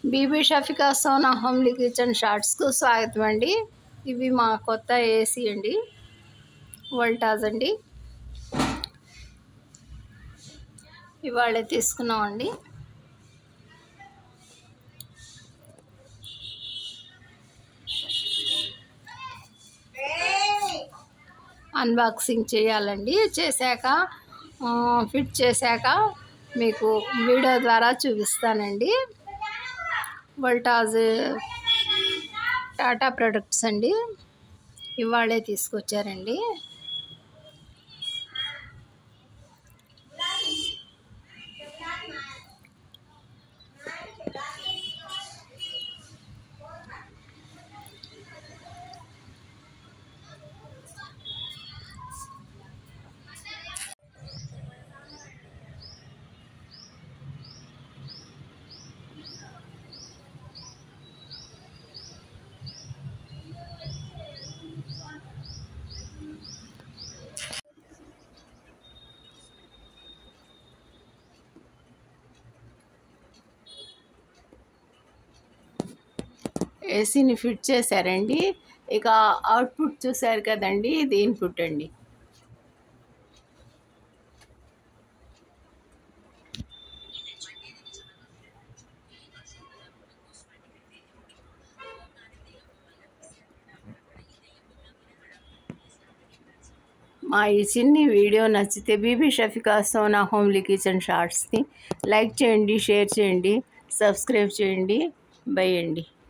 BB Shafika Sona homely kitchen షార్ట్స్కు స్వాగతం అండి ఇవి మా కొత్త ఏసీ అండి వోల్టాజ్ అండి ఇవాళే తీసుకున్నామండి అన్బాక్సింగ్ చేయాలండి చేశాక ఆ, ఫిట్ చేశాక మీకు వీడియో ద్వారా చూపిస్తానండి వోల్టాజ్ టాటా ప్రొడక్ట్స్ అండి ఇవాళే తీసుకొచ్చారండి ఏసీని ఫిట్ చేశారండి ఇక అవుట్పుట్ చూశారు కదండి ఇది ఇన్పుట్ అండి మా ఈ చిన్ని వీడియో నచ్చితే బీబీ షఫికా సోనా హోమ్లీ కిచెన్ షార్ట్స్ని లైక్ చేయండి షేర్ చేయండి సబ్స్క్రైబ్ చేయండి బై అండి